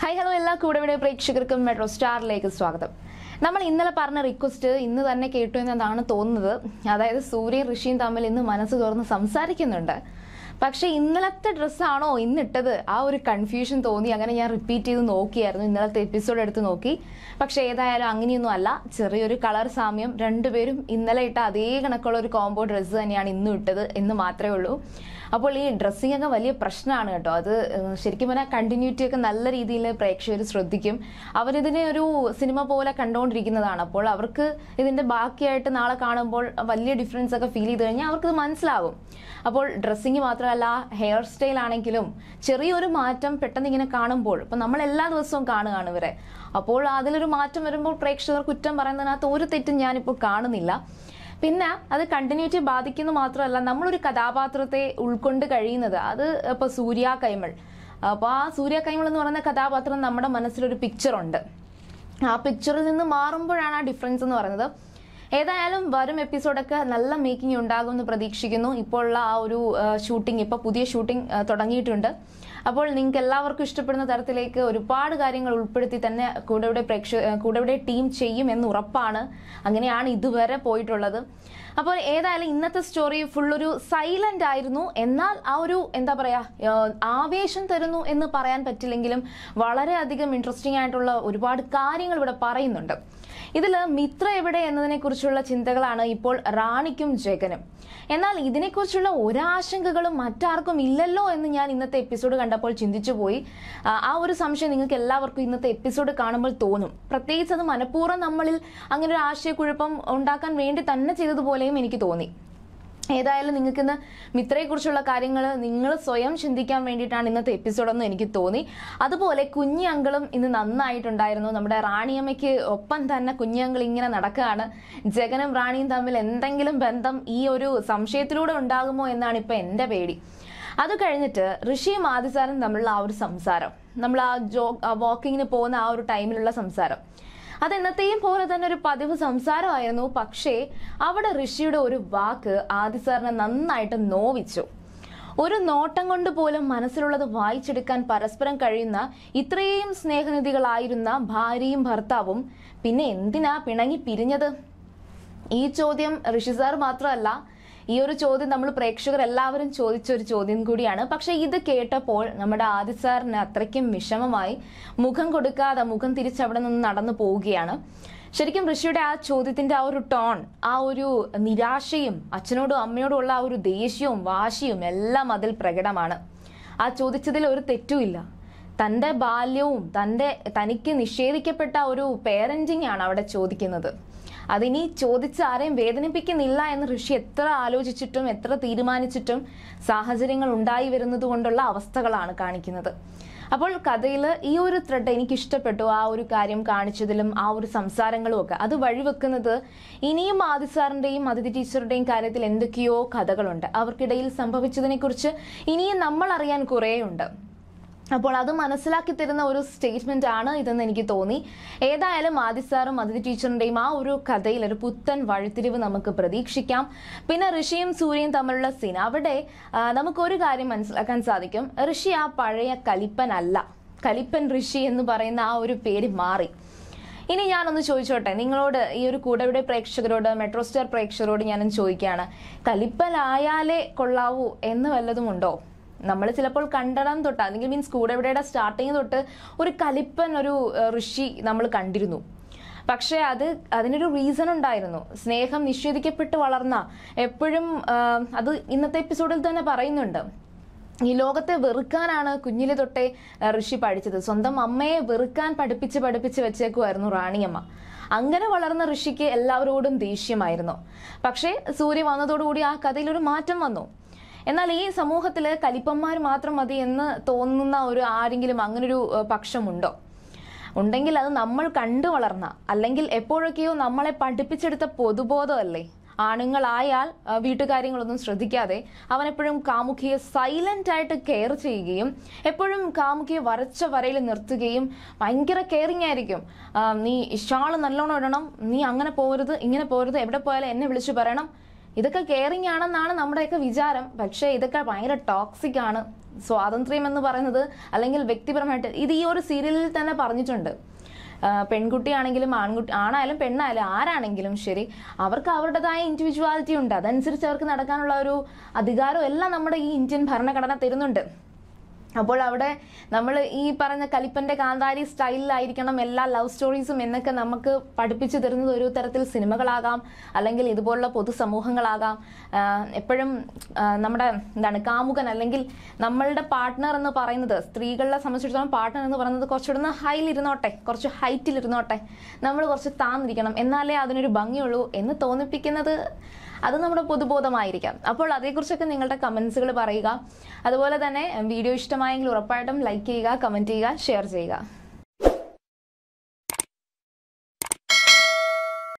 high hello എല്ലാ കൂടെവിടെ പ്രേക്ഷകർക്കും metro സ്റ്റാറിലേക്ക് സ്വാഗതം നമ്മൾ ഇന്നലെ പറഞ്ഞ റിക്വസ്റ്റ് ഇന്ന് തന്നെ കേട്ടു എന്നതാണ് തോന്നുന്നത് അതായത് സൂര്യൻ ഋഷിയും തമ്മിൽ ഇന്ന് മനസ്സ് തുറന്ന് സംസാരിക്കുന്നുണ്ട് പക്ഷെ ഇന്നലത്തെ ഡ്രസ്സാണോ ഇന്നിട്ടത് ആ ഒരു കൺഫ്യൂഷൻ തോന്നി അങ്ങനെ ഞാൻ റിപ്പീറ്റ് ചെയ്ത് നോക്കിയായിരുന്നു ഇന്നലത്തെ എപ്പിസോഡ് എടുത്ത് നോക്കി പക്ഷെ ഏതായാലും അങ്ങനെയൊന്നും അല്ല ചെറിയൊരു കളർ സാമ്യം രണ്ടുപേരും ഇന്നലെ ഇട്ട അതേ കണക്കുള്ള ഒരു കോംബോ ഡ്രസ്സ് തന്നെയാണ് ഇന്നും ഇട്ടത് എന്ന് മാത്രമേ ഉള്ളൂ അപ്പോൾ ഈ ഡ്രസ്സിംഗ് ഒക്കെ വലിയ പ്രശ്നമാണ് കേട്ടോ അത് ഏഹ്, ശരിക്കും പറഞ്ഞാൽ കണ്ടിന്യൂറ്റി ഒക്കെ നല്ല രീതിയിൽ പ്രേക്ഷകർ ശ്രദ്ധിക്കും അവരിതിനെ ഒരു സിനിമ പോലെ കണ്ടുകൊണ്ടിരിക്കുന്നതാണ് അപ്പോൾ അവർക്ക് ഇതിന്റെ ബാക്കിയായിട്ട് നാളെ കാണുമ്പോൾ വലിയ ഡിഫറൻസ് ഒക്കെ ഫീൽ ചെയ്ത് കഴിഞ്ഞാൽ അവർക്ക് മനസ്സിലാകും അപ്പോൾ ഡ്രസ്സിങ് മാത്രമല്ല ഹെയർ സ്റ്റൈൽ ആണെങ്കിലും ചെറിയൊരു മാറ്റം പെട്ടെന്ന് ഇങ്ങനെ കാണുമ്പോൾ ഇപ്പൊ നമ്മൾ എല്ലാ ദിവസവും കാണുകയാണ് ഇവരെ അപ്പോൾ അതിലൊരു മാറ്റം വരുമ്പോൾ പ്രേക്ഷകർ കുറ്റം പറയുന്നതിനകത്ത് ഒരു തെറ്റും ഞാനിപ്പോൾ കാണുന്നില്ല പിന്നെ അത് കണ്ടിന്യൂറ്റി ബാധിക്കുന്നു മാത്രമല്ല നമ്മളൊരു കഥാപാത്രത്തെ ഉൾക്കൊണ്ട് കഴിയുന്നത് അത് ഇപ്പൊ സൂര്യ കൈമൾ അപ്പൊ ആ സൂര്യ കൈമൾ എന്ന് പറയുന്ന കഥാപാത്രം നമ്മുടെ മനസ്സിലൊരു പിക്ചർ ഉണ്ട് ആ പിക്ചറിൽ നിന്ന് മാറുമ്പോഴാണ് ആ ഡിഫറൻസ് എന്ന് പറയുന്നത് ഏതായാലും വരും എപ്പിസോഡൊക്കെ നല്ല മേക്കിംഗ് ഉണ്ടാകുമെന്ന് പ്രതീക്ഷിക്കുന്നു ഇപ്പോൾ ഉള്ള ആ ഒരു ഷൂട്ടിംഗ് ഇപ്പോൾ പുതിയ ഷൂട്ടിംഗ് തുടങ്ങിയിട്ടുണ്ട് അപ്പോൾ നിങ്ങൾക്ക് എല്ലാവർക്കും ഇഷ്ടപ്പെടുന്ന തരത്തിലേക്ക് ഒരുപാട് കാര്യങ്ങൾ ഉൾപ്പെടുത്തി തന്നെ കൂടെവിടെ പ്രേക്ഷക കൂടെവിടെ ടീം ചെയ്യും എന്ന് ഉറപ്പാണ് അങ്ങനെയാണ് ഇതുവരെ പോയിട്ടുള്ളത് അപ്പോൾ ഏതായാലും ഇന്നത്തെ സ്റ്റോറി ഫുൾ ഒരു സൈലന്റ് ആയിരുന്നു എന്നാൽ ആ ഒരു എന്താ പറയാ ഏഹ്, ആവേശം തരുന്നു എന്ന് പറയാൻ പറ്റില്ലെങ്കിലും വളരെയധികം ഇൻട്രസ്റ്റിംഗ് ആയിട്ടുള്ള ഒരുപാട് കാര്യങ്ങൾ ഇവിടെ പറയുന്നുണ്ട് ഇതിൽ മിത്ര എവിടെ എന്നതിനെ കുറിച്ചുള്ള ചിന്തകളാണ് ഇപ്പോൾ റാണിക്കും ജഗനും എന്നാൽ ഇതിനെക്കുറിച്ചുള്ള ഒരാശങ്കകളും മറ്റാർക്കും ഇല്ലല്ലോ എന്ന് ഞാൻ ഇന്നത്തെ എപ്പിസോഡ് കണ്ടപ്പോൾ ചിന്തിച്ചു പോയി ആ, ആ ഒരു സംശയം നിങ്ങൾക്ക് എല്ലാവർക്കും ഇന്നത്തെ എപ്പിസോഡ് കാണുമ്പോൾ തോന്നും പ്രത്യേകിച്ച് അത് മനഃപൂർവ്വം നമ്മളിൽ അങ്ങനെ ഒരു ആശയക്കുഴപ്പം ഉണ്ടാക്കാൻ വേണ്ടി തന്നെ ചെയ്തതുപോലെയും എനിക്ക് തോന്നി ഏതായാലും നിങ്ങൾക്ക് ഇന്ന് മിത്രയെ കുറിച്ചുള്ള കാര്യങ്ങൾ നിങ്ങൾ സ്വയം ചിന്തിക്കാൻ വേണ്ടിയിട്ടാണ് ഇന്നത്തെ എപ്പിസോഡെന്ന് എനിക്ക് തോന്നി അതുപോലെ കുഞ്ഞി അങ്കിളും ഇന്ന് നന്നായിട്ടുണ്ടായിരുന്നു നമ്മുടെ റാണിയമ്മയ്ക്ക് ഒപ്പം തന്നെ കുഞ്ഞി അങ്കിൾ ഇങ്ങനെ നടക്കുകയാണ് ജഗനും റാണിയും തമ്മിൽ എന്തെങ്കിലും ബന്ധം ഈ ഒരു സംശയത്തിലൂടെ ഉണ്ടാകുമോ എന്നാണ് ഇപ്പൊ എന്റെ പേടി അത് കഴിഞ്ഞിട്ട് ഋഷിയും ആദിസാരും തമ്മിലുള്ള ആ ഒരു സംസാരം നമ്മൾ ആ ജോ വാക്കിങ്ങിന് പോകുന്ന ആ ഒരു ടൈമിലുള്ള സംസാരം അത് എന്നത്തെയും പോലെ തന്നെ ഒരു പതിവ് സംസാരമായിരുന്നു പക്ഷേ അവിടെ ഋഷിയുടെ ഒരു വാക്ക് ആദി സാറിനെ നന്നായിട്ട് നോവിച്ചു ഒരു നോട്ടം കൊണ്ട് പോലും മനസ്സിലുള്ളത് വായിച്ചെടുക്കാൻ പരസ്പരം കഴിയുന്ന ഇത്രയും സ്നേഹനിധികളായിരുന്ന ഭാര്യയും ഭർത്താവും പിന്നെ എന്തിനാ പിണങ്ങി പിരിഞ്ഞത് ഈ ചോദ്യം ഋഷി സാർ മാത്രമല്ല ഈ ഒരു ചോദ്യം നമ്മൾ പ്രേക്ഷകർ എല്ലാവരും ചോദിച്ച ഒരു ചോദ്യം കൂടിയാണ് പക്ഷെ ഇത് കേട്ടപ്പോൾ നമ്മുടെ ആദി സാറിന് അത്രയ്ക്കും വിഷമമായി മുഖം കൊടുക്കാതെ മുഖം തിരിച്ചവിടെ നിന്ന് നടന്നു പോവുകയാണ് ശരിക്കും ഋഷിയുടെ ആ ചോദ്യത്തിന്റെ ആ ഒരു ടോൺ ആ ഒരു നിരാശയും അച്ഛനോടും അമ്മയോടും ഉള്ള ആ ഒരു ദേഷ്യവും വാശിയും എല്ലാം അതിൽ പ്രകടമാണ് ആ ചോദിച്ചതിൽ ഒരു തെറ്റുമില്ല തന്റെ ബാല്യവും തന്റെ തനിക്ക് നിഷേധിക്കപ്പെട്ട ഒരു പേരന്റിങ് ആണ് അവിടെ ചോദിക്കുന്നത് അതിനി ചോദിച്ച് ആരെയും വേദനിപ്പിക്കുന്നില്ല എന്ന് ഋഷി എത്ര ആലോചിച്ചിട്ടും എത്ര തീരുമാനിച്ചിട്ടും സാഹചര്യങ്ങൾ ഉണ്ടായി വരുന്നത് കൊണ്ടുള്ള അവസ്ഥകളാണ് കാണിക്കുന്നത് അപ്പോൾ കഥയിൽ ഈ ഒരു ത്രെഡ് എനിക്ക് ഇഷ്ടപ്പെട്ടു ആ ഒരു കാര്യം കാണിച്ചതിലും ആ ഒരു സംസാരങ്ങളും ഒക്കെ അത് വഴിവെക്കുന്നത് ഇനിയും ആദി സാറിന്റെയും അതിഥി ടീച്ചറുടെയും കാര്യത്തിൽ എന്തൊക്കെയോ കഥകളുണ്ട് അവർക്കിടയിൽ സംഭവിച്ചതിനെ കുറിച്ച് ഇനിയും നമ്മൾ അറിയാൻ കുറേയുണ്ട് അപ്പോൾ അത് മനസ്സിലാക്കി തരുന്ന ഒരു സ്റ്റേറ്റ്മെന്റ് ആണ് ഇതെന്ന് എനിക്ക് തോന്നി ഏതായാലും ആദി സാറും അതിഥി ടീച്ചറിന്റെയും ആ ഒരു കഥയിൽ ഒരു പുത്തൻ വഴിത്തിരിവ് നമുക്ക് പ്രതീക്ഷിക്കാം പിന്നെ ഋഷിയും സൂര്യയും തമ്മിലുള്ള സീൻ അവിടെ ആ, നമുക്കൊരു കാര്യം മനസ്സിലാക്കാൻ സാധിക്കും ഋഷി ആ പഴയ കലിപ്പനല്ല കലിപ്പൻ ഋഷി എന്ന് പറയുന്ന ആ ഒരു പേര് മാറി ഇനി ഞാനൊന്ന് ചോദിച്ചോട്ടെ നിങ്ങളോട് ഈ ഒരു കൂടെവിടെ പ്രേക്ഷകരോട് മെട്രോ സ്റ്റാർ പ്രേക്ഷകരോട് ഞാനൊന്ന് ചോദിക്കുകയാണ് കലിപ്പനായാലേ കൊള്ളാവൂ എന്ന് വല്ലതും ഉണ്ടോ നമ്മൾ ചിലപ്പോൾ കണ്ടടം തൊട്ട് അല്ലെങ്കിൽ മീൻസ് കൂടെവിടെയുടെ സ്റ്റാർട്ടിങ് തൊട്ട് ഒരു കലിപ്പൻ ഒരു ഏഹ്, ഋഷി നമ്മൾ കണ്ടിരുന്നു പക്ഷേ അത് അതിനൊരു റീസൺ ഉണ്ടായിരുന്നു സ്നേഹം നിഷേധിക്കപ്പെട്ട് വളർന്ന എപ്പോഴും ആഹ്, അത് ഇന്നത്തെ എപ്പിസോഡിൽ തന്നെ പറയുന്നുണ്ട് ഈ ലോകത്തെ വെറുക്കാനാണ് കുഞ്ഞിലെ തൊട്ടേ ആ, ഋഷി പഠിച്ചത് സ്വന്തം അമ്മയെ വെറുക്കാൻ പഠിപ്പിച്ച് പഠിപ്പിച്ച് വെച്ചേക്കുമായിരുന്നു റാണിയമ്മ അങ്ങനെ വളർന്ന ഋഷിക്ക് എല്ലാവരോടും ദേഷ്യമായിരുന്നു പക്ഷേ സൂര്യ വന്നതോടുകൂടി ആ കഥയിൽ ഒരു മാറ്റം വന്നു എന്നാൽ ഈ സമൂഹത്തില് കലിപ്പന്മാർ മാത്രം മതി എന്ന് തോന്നുന്ന ഒരു ആരെങ്കിലും അങ്ങനൊരു ഏഹ്, പക്ഷമുണ്ടോ ഉണ്ടെങ്കിൽ അത് നമ്മൾ കണ്ടു വളർന്ന അല്ലെങ്കിൽ എപ്പോഴൊക്കെയോ നമ്മളെ പഠിപ്പിച്ചെടുത്ത പൊതുബോധമല്ലേ ആണുങ്ങളായാൽ ആ, വീട്ടുകാര്യങ്ങളൊന്നും ശ്രദ്ധിക്കാതെ അവൻ എപ്പോഴും കാമുകിയെ സൈലന്റ് ആയിട്ട് കെയർ ചെയ്യുകയും എപ്പോഴും കാമുകിയെ വരച്ച വരയിൽ നിർത്തുകയും ഭയങ്കര കെയറിങ് ആയിരിക്കും ആ, നീ ഷാള് നല്ലോണം ഇടണം നീ അങ്ങനെ പോകരുത് ഇങ്ങനെ പോകരുത് എവിടെ പോയാലും എന്നെ വിളിച്ചു പറയണം ഇതൊക്കെ കെയറിങ് ആണെന്നാണ് നമ്മുടെയൊക്കെ വിചാരം പക്ഷേ ഇതൊക്കെ ഭയങ്കര ടോക്സിക് ആണ് സ്വാതന്ത്ര്യം എന്ന് പറയുന്നത് അല്ലെങ്കിൽ വ്യക്തിപരമായിട്ട് ഇത് ഈ ഒരു സീരിയലിൽ തന്നെ പറഞ്ഞിട്ടുണ്ട് ആ, പെൺകുട്ടിയാണെങ്കിലും ആൺകുട്ടി ആണായാലും പെണ്ണായാലും ആരാണെങ്കിലും ശരി അവർക്ക് അവരുടേതായ ഇൻഡിവിജ്വാലിറ്റി ഉണ്ട് അതനുസരിച്ച് അവർക്ക് നടക്കാനുള്ള ഒരു അധികാരം എല്ലാം നമ്മുടെ ഈ ഇന്ത്യൻ ഭരണഘടന തരുന്നുണ്ട് അപ്പോൾ അവിടെ നമ്മൾ ഈ പറഞ്ഞ കലിപ്പന്റെ കാന്താരി സ്റ്റൈലിലായിരിക്കണം എല്ലാ ലവ് സ്റ്റോറീസും എന്നൊക്കെ നമുക്ക് പഠിപ്പിച്ചു തരുന്നത് ഒരു തരത്തിൽ സിനിമകളാകാം അല്ലെങ്കിൽ ഇതുപോലുള്ള പൊതുസമൂഹങ്ങളാകാം ആഹ് എപ്പോഴും ആഹ് നമ്മുടെ എന്താണ് കാമുകൻ അല്ലെങ്കിൽ നമ്മളുടെ പാർട്ട്ണർ എന്ന് പറയുന്നത് സ്ത്രീകളെ സംബന്ധിച്ചിടത്തോളം പാർട്ട്ണർ എന്ന് പറയുന്നത് കുറച്ചുകൂടെ ഹൈലിരുന്നോട്ടെ കുറച്ച് ഹൈറ്റിലിരുന്നോട്ടെ നമ്മൾ കുറച്ച് താന്നിരിക്കണം എന്നാലേ അതിനൊരു ഭംഗിയുള്ളൂ എന്ന് തോന്നിപ്പിക്കുന്നത് അത് നമ്മുടെ പൊതുബോധമായിരിക്കാം അപ്പോൾ അതേക്കുറിച്ചൊക്കെ നിങ്ങളുടെ കമൻസുകൾ പറയുക അതുപോലെ തന്നെ വീഡിയോ ഇഷ്ടമായെങ്കിൽ ഉറപ്പായിട്ടും ലൈക്ക് ചെയ്യുക കമൻറ്റ് ചെയ്യുക ഷെയർ ചെയ്യുക